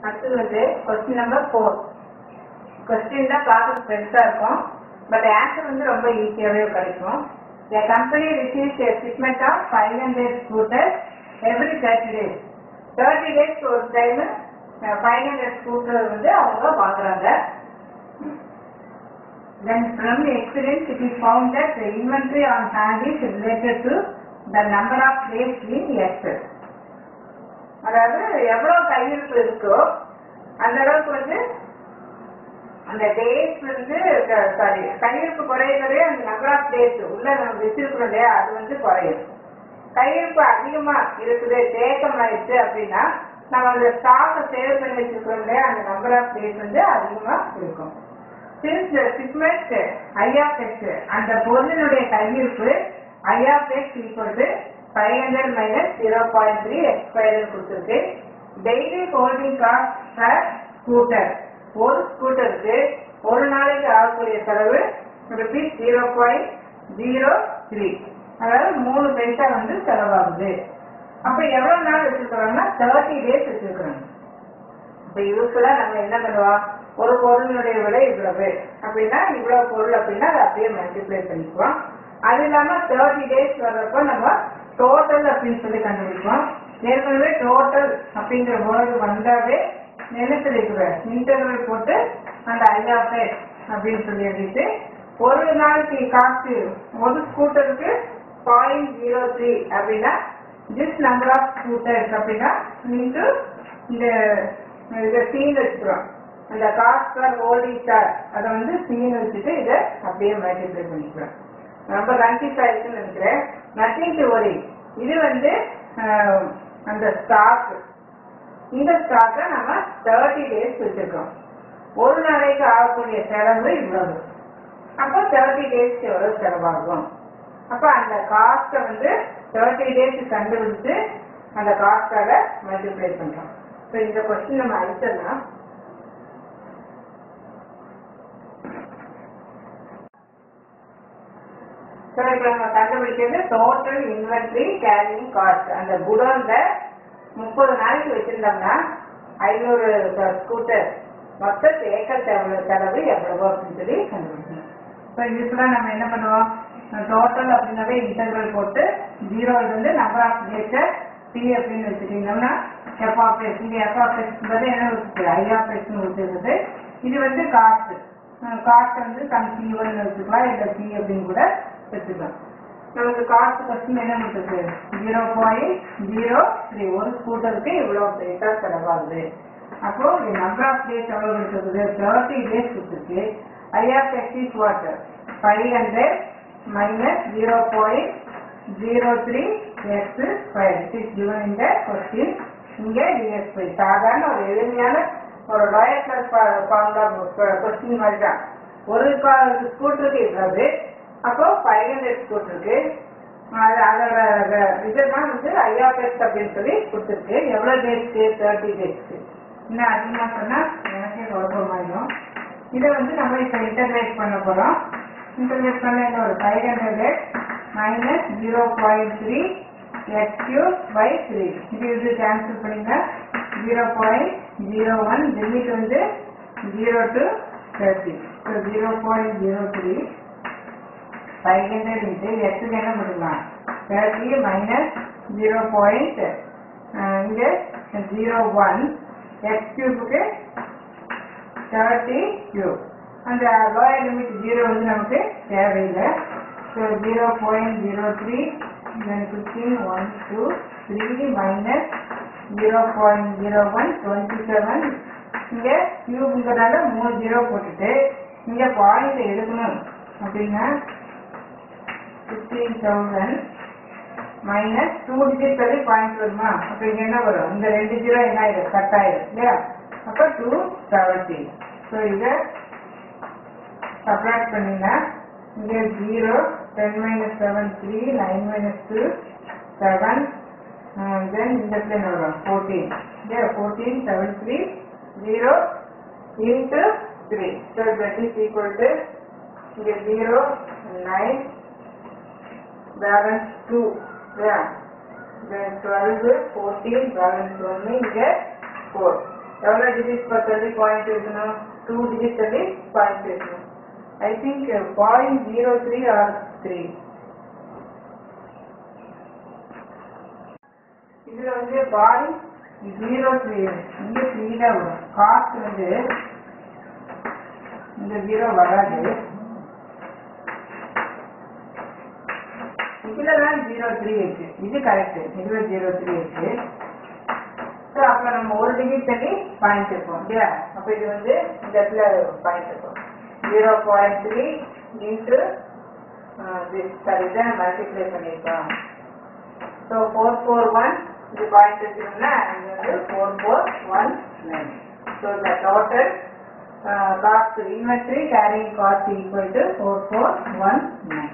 அடுத்தது வந்து question number four question தான் பார்க்க பெருசாக இருக்கும் பட் ஆன்சர் வந்து ரொம்ப ஈஸியாகவே கிடைக்கும் A company receives a shipment of 500 scooters every 30 days. 30 days ஒரு டைம் 500 ஸ்கூட்டர் வந்து அவங்க வாங்குறாங்க Then from the experience it is found that the inventory on hand is related to the number of days in excess. அதாவது எவ்வளவு கையிருப்பு இருக்கோ அந்த அளவுக்கு வந்து அந்த டேஸ் வந்து சாரி கையிருப்பு குறையிறதே அந்த நம்பர் ஆஃப் டேஸ் உள்ள நம்ம வச்சிருக்கிறோம் இல்லையா அது வந்து குறையும் கையிருப்பு அதிகமா இருக்குது தேக்கம் ஆயிடுச்சு அப்படின்னா நம்ம அந்த ஸ்டாக்கை சேவ் பண்ணி வச்சிருக்கிறோம் இல்லையா அந்த நம்பர் ஆஃப் டேஸ் வந்து அதிகமா இருக்கும் since segment I of X அந்த பொருளினுடைய கையிருப்பு I of X equal to five hundred minus zero point three X square கொடுத்துருக்கு daily holding cost per scooter ஒரு ஸ்கூட்டருக்கு ஒரு நாளைக்கு ஆகக்கூடிய செலவு rupees zero point zero three அதாவது மூணு பைசா வந்து செலவாகுது அப்ப எவ்வளவு நாள் வச்சிருக்கிறோம்னா தேர்ட்டி டேஸ் வச்சிருக்கிறோம் இப்ப யூஸ்வலா நம்ம என்ன பண்ணுவோம் ஒரு பொருளினுடைய விலை இவ்வளவு அப்படின்னா இவ்வளவு பொருள் அப்படின்னா அதை அப்படியே மல்டிப்ளை பண்ணிக்குவோம் அது இல்லாம தேர்ட்டி டேஸ் வர்றப்ப நம்ம டோட்டல் அப்படின்னு சொல்லி கண்டுபிடிப்போம் ஏற்கனவே டோட்டல் அப்படிங்கிற வேர்டு வந்தாவே என்ன சொல்லிக்குவேன் இன்டர்வல் போட்டு அந்த ஐயாப்பே அப்படின்னு சொல்லி எழுதிட்டு ஒரு நாளைக்கு காசு ஒரு ஸ்கூட்டருக்கு பாயிண்ட் ஜீரோ த்ரீ அப்படின்னா திஸ் நம்பர் ஆஃப் ஸ்கூட்டர்ஸ் அப்படின்னா இன்ட்டு இந்த இதை சீன் வச்சுக்கிறோம் அந்த காஸ்ட் பர் ஹோல்டிங் சார் அதை வந்து சீன் வச்சுட்டு இதை அப்படியே மல்டிப்ளை பண்ணிக்கிறோம் ரொம்ப கன்ஃபியூஸ் ஆயிருக்குன்னு நினைக்கிறேன் நத்திங் டு ஒரி இது வந்து ஆஹ், அந்த ஸ்டாக் இந்த ஸ்டாக்கை நம்ம தேர்ட்டி டேஸ் வச்சிருக்கோம் ஒரு நாளைக்கு ஆகக்கூடிய செலவு இவ்வளவு அப்போ தேர்ட்டி டேஸ்க்கு எவ்வளவு செலவாகும் அப்போ அந்த காஸ்ட்டை வந்து தேர்ட்டி டேஸ் கண்டுபிடிச்சு அந்த காஸ்டாக மல்டிப்ளை பண்றோம் ஸோ இந்த கொஸ்டின் நம்ம அழிச்சிடலாம் ஸோ இப்போ நம்ம கண்டுபிடிக்கிறது டோட்டல் இன்வென்ட்ரி கேரிங் காஸ்ட் அந்த குடோன்ல முப்பது நாளைக்கு வச்சிருந்தோம்னா ஐநூறு ஸ்கூட்டர் மொத்த ஏக்கர் செலவு செலவு எவ்வளவு அப்படின்னு சொல்லி கண்டுபிடிக்கணும் ஸோ யூஸ்வலாக நம்ம என்ன பண்ணுவோம் டோட்டல் அப்படின்னாவே இன்டர்வல் போட்டு ஜீரோல இருந்து நம்பர் ஆஃப் ஏக்கர் டி அப்படின்னு வச்சுட்டீங்கன்னா எஃப் ஆஃப் எக்ஸ் இங்கே எஃப் ஆஃப் எக்ஸ் பதில் என்ன வச்சுருக்கு ஐ ஆஃப் எக்ஸ்னு வச்சுருக்குது இது வந்து காஸ்ட் காஸ்ட் வந்து சம் சி ஒன்னு வச்சுக்கலாம் இல்லை சி அப்படின்னு கூட வச்சுக்கலாம் நமக்கு காஸ்ட் கொஸ்டின் என்ன கொடுத்துருக்கு ஜீரோ பாயிண்ட் ஜீரோ த்ரீ ஒரு ஸ்கூட்டருக்கு இவ்வளோ பைசா செலவாகுது அப்போ நம்பர் ஆஃப் டேஸ் எவ்வளோ கொடுத்துருக்குது தேர்ட்டி டேஸ் கொடுத்துருக்கு I of X is what five hundred minus zero point zero three X square it is given in the question இங்கே டிஎஸ் பை சாதாரண ஒரு எளிமையான ஒரு லோயர் கிளாஸ் ஃபார்முலா கொஸ்டின் மாதிரி தான் ஒரு ஸ்கூட்டருக்கு இவ்வளவு அப்போ ஃபைவ் ஹண்ட்ரட் ஸ்கூட்டருக்கு அது அதோட இதெல்லாம் வந்து ஐஆர்எஸ் அப்படின்னு சொல்லி கொடுத்துருக்கு எவ்வளோ டேஸ்க்கு தேர்ட்டி டேஸ்க்கு இன்னும் அதிகமாக சொன்னால் எனக்கே குழப்பமாயிடும் இதை வந்து நம்ம இப்போ இன்டர்வேட் பண்ண போகிறோம் இன்டர்வேட் பண்ண என்ன ஒரு five hundred minus zero point three X cube by three இது இது கேன்சல் பண்ணுங்க zero point zero one limit வந்து zero to thirty so zero point zero three five hundred into எக்ஸுக்கு என்ன பண்ணிக்கலாம் தேர்ட்டி மைனஸ் ஜீரோ பாயிண்ட் இங்கே zero one X கியூபுக்கு thirty cube அந்த லோயர் லிமிட் ஜீரோ வந்து நமக்கு தேவையில்லை so zero point zero three then fifteen one two three minus zero point zero one twenty seven இங்கே கியூப்ங்கிறதால மூணு ஜீரோ போட்டுட்டு இங்கே பாயிண்ட் எடுக்கணும் அப்படின்னா fifteen thousand minus two digit வரை பாயிண்ட் வருமா அப்போ இங்கே என்ன வரும் இந்த ரெண்டு ஜீரோ என்ன ஆயிடும் கட் ஆயிடும் இல்லையா அப்போ டூ செவன்ட்டி ஸோ இதை சப்ராக்ட் பண்ணீங்கன்னா இங்கே zero ten minus seven three nine minus two seven then இந்த பிளேன் வரும் ஃபோர்டீன் இல்லையா fourteen seven three zero into three so that is equal to இங்கே ஜீரோ நைன் பேலன்ஸ் டூ இல்லையா then twelve fourteen balance ஒன்று இங்கே four எவ்வளோ digit தள்ளி point இருக்கணும் டூ டிஜிட் தள்ளி பாயிண்ட் இருக்கணும் I think point zero three or three இதுல வந்து பாயிண்ட் ஜீரோ த்ரீ இங்க த்ரீ தான் வரும் காஸ்ட் வந்து இந்த ஜீரோ வராது இதுல தான் ஜீரோ த்ரீ இருக்கு இது கரெக்ட் இதுல ஜீரோ த்ரீ இருக்கு ஸோ அப்போ நம்ம ஒரு டிகிரி தள்ளி பாயிண்ட் இருப்போம் இல்லையா அப்போ இது வந்து இந்த இடத்துல பாயிண்ட் இருக்கும் zero point three into sorry இதை மல்டிப்ளை பண்ணியிருக்கோம் ஸோ ஃபோர் ஃபோர் ஒன் இது பாயிண்ட் வச்சுக்கோங்களா இது வந்து four four one nine so the total cost inventory carrying cost equal to four four one nine